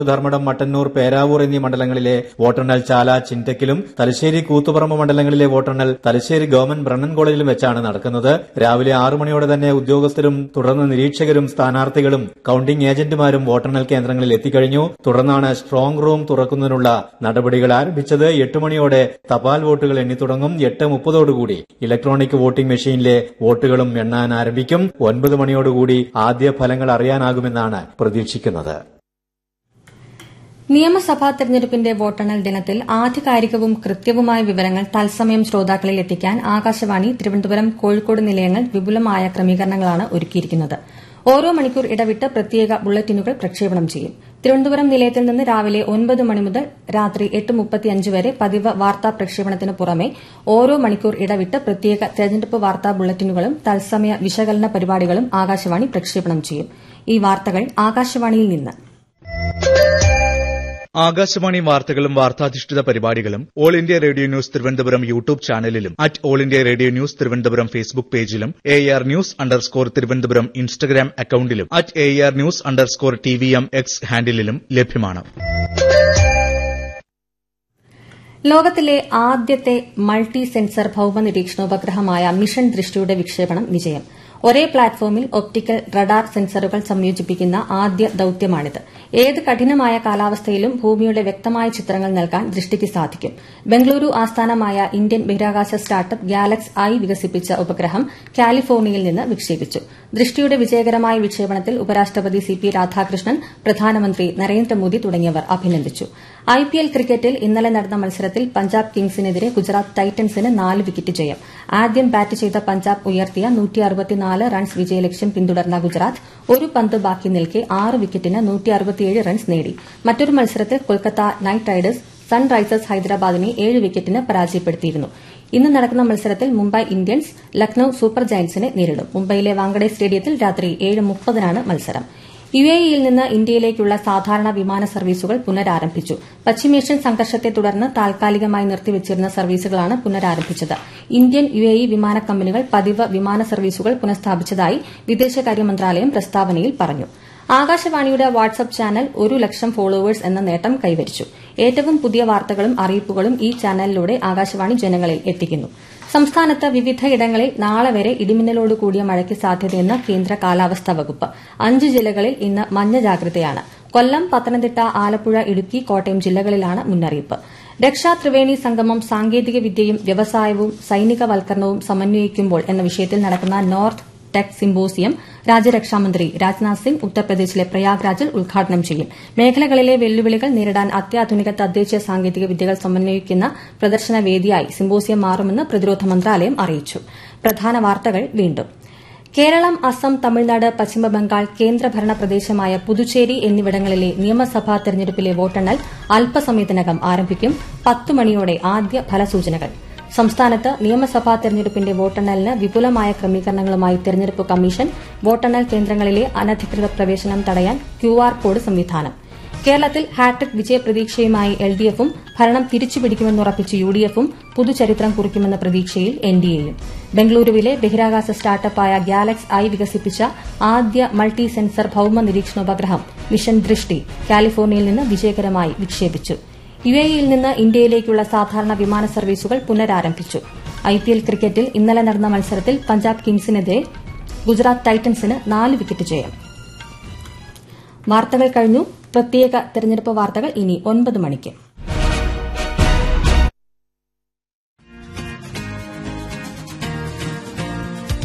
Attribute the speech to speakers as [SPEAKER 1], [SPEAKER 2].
[SPEAKER 1] ധർമ്മടം മട്ടന്നൂർ പേരാവൂർ എന്നീ മണ്ഡലങ്ങളിലെ വോട്ടെണ്ണൽ ചാല ചിന്തക്കിലും തലശ്ശേരി കൂത്തുപറമ്പ് മണ്ഡലങ്ങളിലെ വോട്ടെണ്ണൽ തലശ്ശേരി ഗവൺമെന്റ് ബ്രണ്ണൻ കോളേജിലും വെച്ചാണ് നടക്കുന്നത് രാവിലെ ആറു മണിയോടെ തന്നെ ഉദ്യോഗസ്ഥരും തുടർന്ന് നിരീക്ഷകരും സ്ഥാനാർത്ഥികളും കൌണ്ടിംഗ് ഏജന്റുമാരും വോട്ടെണ്ണൽ കേന്ദ്രങ്ങളിൽ എത്തിക്കഴിഞ്ഞു തുടർന്നാണ് സ്ട്രോങ് റൂം തുറക്കുന്നതിനുള്ള നടപടികൾ ആരംഭിച്ചത് എട്ട് മണിയോടെ തപാൽ വോട്ടുകൾ എണ്ണിത്തുടങ്ങും എട്ട് മുപ്പതോടുകൂടി ഇലക്ട്രോണിക് വോട്ടിംഗ് മെഷീനിലെ വോട്ടുകളും എണ്ണാൻ ആരംഭിക്കും ഒൻപത് മണിയോടുകൂടി ആദ്യ ഫലങ്ങൾ അറിയാനാകുമെന്നാണ് പ്രതീക്ഷിക്കുന്നത്
[SPEAKER 2] നിയമസഭാ തെരഞ്ഞെടുപ്പിന്റെ വോട്ടെണ്ണൽ ദിനത്തിൽ ആധികാരികവും കൃത്യവുമായ വിവരങ്ങൾ തത്സമയം ശ്രോതാക്കളിൽ എത്തിക്കാൻ ആകാശവാണി തിരുവനന്തപുരം കോഴിക്കോട് നിലയങ്ങൾ വിപുലമായ ക്രമീകരണങ്ങളാണ് ഒരുക്കിയിരിക്കുന്നത് ഓരോ മണിക്കൂർ ഇടവിട്ട് പ്രത്യേക ബുള്ളറ്റിനുകൾ പ്രക്ഷേപണം ചെയ്യും തിരുവനന്തപുരം നിലയത്തിൽ നിന്ന് രാവിലെ ഒൻപത് മണി മുതൽ രാത്രി എട്ട് മുപ്പത്തിയഞ്ച് വരെ പതിവ് വാർത്താ പ്രക്ഷേപണത്തിന് പുറമെ ഓരോ മണിക്കൂർ ഇടവിട്ട് പ്രത്യേക തെരഞ്ഞെടുപ്പ് വാർത്താ ബുള്ളറ്റിനുകളും തത്സമയ വിശകലന പരിപാടികളും ആകാശവാണി പ്രക്ഷേപണം ചെയ്യും ഈ വാർത്തകൾ ആകാശവാണിയിൽ നിന്ന്
[SPEAKER 3] ആകാശവാണി വാർത്തകളും വാർത്താധിഷ്ഠിത പരിപാടികളും All India Radio News Thiruvananthapuram YouTube ചാനലിലും at All India Radio News Thiruvananthapuram Facebook പേജിലും A R news underscore Thiruvananthapuram Instagram അക്കൌണ്ടിലും at A R news underscore T V M X ഹാൻഡിലും ലഭ്യമാണ്
[SPEAKER 2] ലോകത്തിലെ ആദ്യത്തെ മൾട്ടി സെൻസർ ഭൌമ നിരീക്ഷണോപഗ്രഹമായ മിഷൻ ദൃഷ്ടിയുടെ വിക്ഷേപണം വിജയം ഒരേ പ്ലാറ്റ്ഫോമിൽ ഒപ്റ്റിക്കൽ റഡാർ സെൻസറുകൾ സംയോജിപ്പിക്കുന്ന ആദ്യ ദൌത്യമാണിത് ഏത് കഠിനമായ കാലാവസ്ഥയിലും ഭൂമിയുടെ വ്യക്തമായ ചിത്രങ്ങൾ നൽകാൻ ദൃഷ്ടിക്ക് സാധിക്കും ബംഗളൂരു ആസ്ഥാനമായ ഇന്ത്യൻ ബഹിരാകാശ സ്റ്റാർട്ടപ്പ് ഗാലക്സ് ഐ വികസിപ്പിച്ച ഉപഗ്രഹം കാലിഫോർണിയയിൽ നിന്ന് വിക്ഷേപിച്ചു ദൃഷ്ടിയുടെ വിജയകരമായ വിക്ഷേപണത്തിൽ ഉപരാഷ്ട്രപതി സി പി രാധാകൃഷ്ണൻ പ്രധാനമന്ത്രി നരേന്ദ്രമോദി തുടങ്ങിയവർ അഭിനന്ദിച്ചു ഐപിഎൽ ക്രിക്കറ്റിൽ ഇന്നലെ നടന്ന മത്സരത്തിൽ പഞ്ചാബ് കിങ്സിനെതിരെ ഗുജറാത്ത് ടൈറ്റൻസിന് നാല് വിക്കറ്റ് ജയം ആദ്യം ബാറ്റ് ചെയ്ത പഞ്ചാബ് ഉയർത്തിയ റൺസ് വിജയലക്ഷ്യം പിന്തുടർന്ന ഗുജറാത്ത് ഒരു പന്ത് ബാക്കി നിൽക്കെ ആറ് വിക്കറ്റിന് റൺസ് നേടി മറ്റൊരു മത്സരത്തിൽ കൊൽക്കത്ത നൈറ്റ് റൈഡേഴ്സ് സൺറൈസേഴ്സ് ഹൈദരാബാദിനെ ഏഴ് വിക്കറ്റിന് പരാജയപ്പെടുത്തിയിരുന്നു ഇന്ന് നടക്കുന്ന മത്സരത്തിൽ മുംബൈ ഇന്ത്യൻസ് ലക്നൌ സൂപ്പർ ജയന്റ്സിനെ നേരിടും മുംബൈയിലെ വാങ്കഡെ സ്റ്റേഡിയത്തിൽ രാത്രി ഏഴ് മുപ്പതിനാണ് മത്സരം യു എ ഇയിൽ നിന്ന് ഇന്ത്യയിലേക്കുള്ള സാധാരണ വിമാന സർവീസുകൾ പുനരാരംഭിച്ചു പശ്ചിമേഷ്യൻ സംഘർഷത്തെ തുടർന്ന് താൽക്കാലികമായി നിർത്തിവച്ചിരുന്ന സർവീസുകളാണ് പുനരാരംഭിച്ചത് ഇന്ത്യൻ യു എ ഇ വിമാന കമ്പനികൾ പതിവ് വിമാന സർവീസുകൾ പുനഃസ്ഥാപിച്ചതായി വിദേശകാര്യ മന്ത്രാലയം പ്രസ്താവനയിൽ പറഞ്ഞു ആകാശവാണിയുടെ വാട്സ്ആപ്പ് ചാനൽ ഒരു ലക്ഷം ഫോളോവേഴ്സ് എന്ന നേട്ടം കൈവരിച്ചു ഏറ്റവും പുതിയ വാർത്തകളും അറിയിപ്പുകളും ഈ ചാനലിലൂടെ ആകാശവാണി ജനങ്ങളിൽ എത്തിക്കുന്നു സംസ്ഥാനത്ത് വിവിധയിടങ്ങളിൽ നാളെ വരെ ഇടിമിന്നലോട് കൂടിയ മഴയ്ക്ക് സാധ്യതയെന്ന് കേന്ദ്ര കാലാവസ്ഥാ വകുപ്പ് അഞ്ച് ജില്ലകളിൽ ഇന്ന് മഞ്ഞ ജാഗ്രതയാണ് കൊല്ലം പത്തനംതിട്ട ആലപ്പുഴ ഇടുക്കി കോട്ടയം ജില്ലകളിലാണ് മുന്നറിയിപ്പ് രക്ഷാ ത്രിവേണി സംഗമം സാങ്കേതിക വിദ്യയും വ്യവസായവും സൈനികവൽക്കരണവും സമന്വയിക്കുമ്പോൾ എന്ന വിഷയത്തിൽ നടക്കുന്ന നോർത്ത് ടെക് സിംബോസിയം രാജ്യരക്ഷാമന്ത്രി രാജ്നാഥ് സിംഗ് ഉത്തർപ്രദേശിലെ പ്രയാഗ്രാജിൽ ഉദ്ഘാടനം ചെയ്യും മേഖലകളിലെ വെല്ലുവിളികൾ നേരിടാൻ അത്യാധുനിക തദ്ദേശീയ സാങ്കേതിക വിദ്യകൾ സമന്വയിക്കുന്ന പ്രദർശന വേദിയായി സിംബോസിയം മാറുമെന്ന് പ്രതിരോധ മന്ത്രാലയം അറിയിച്ചു പ്രധാന വാർത്തകൾ വീണ്ടും കേരളം അസം തമിഴ്നാട് പശ്ചിമബംഗാൾ കേന്ദ്രഭരണ പ്രദേശമായ പുതുച്ചേരി എന്നിവിടങ്ങളിലെ നിയമസഭാ തെരഞ്ഞെടുപ്പിലെ വോട്ടെണ്ണൽ അല്പസമയത്തിനകം ആരംഭിക്കും പത്ത് മണിയോടെ ആദ്യ ഫലസൂചനകൾ സംസ്ഥാനത്ത് നിയമസഭാ തെരഞ്ഞെടുപ്പിന്റെ വോട്ടെണ്ണലിന് വിപുലമായ ക്രമീകരണങ്ങളുമായി തെരഞ്ഞെടുപ്പ് കമ്മീഷൻ വോട്ടെണ്ണൽ കേന്ദ്രങ്ങളിലെ അനധികൃത പ്രവേശനം തടയാൻ ക്യൂആർ കോഡ് സംവിധാനം കേരളത്തിൽ ഹാട്രിക് വിജയപ്രതീക്ഷയുമായി എൽ ഡി എഫും ഭരണം തിരിച്ചുപിടിക്കുമെന്നുറപ്പിച്ച് യു ഡി എഫും പുതുചരിത്രം കുറിക്കുമെന്ന പ്രതീക്ഷയിൽ എൻ ഡി എയും ബംഗളൂരുവിലെ ബഹിരാകാശ സ്റ്റാർട്ടപ്പായ ഗാലക്സ് ഐ വികസിപ്പിച്ച ആദ്യ മൾട്ടി സെൻസർ ഭൌമ നിരീക്ഷണോപഗ്രഹം മിഷൻ ദൃഷ്ടി കാലിഫോർണിയയിൽ നിന്ന് വിജയകരമായി വിക്ഷേപിച്ചു യു എ ഇയിൽ നിന്ന് ഇന്ത്യയിലേക്കുള്ള സാധാരണ വിമാന സർവീസുകൾ പുനരാരംഭിച്ചു ഐപിഎൽ ക്രിക്കറ്റിൽ ഇന്നലെ നടന്ന മത്സരത്തിൽ പഞ്ചാബ് കിങ്സിനെതിരെ ഗുജറാത്ത് ടൈറ്റൻസിന് നാല് വിക്കറ്റ് ജയം വാർത്തകൾ കഴിഞ്ഞു പ്രത്യേക തെരഞ്ഞെടുപ്പ് വാർത്തകൾ ഇനി ഒൻപത് മണിക്ക്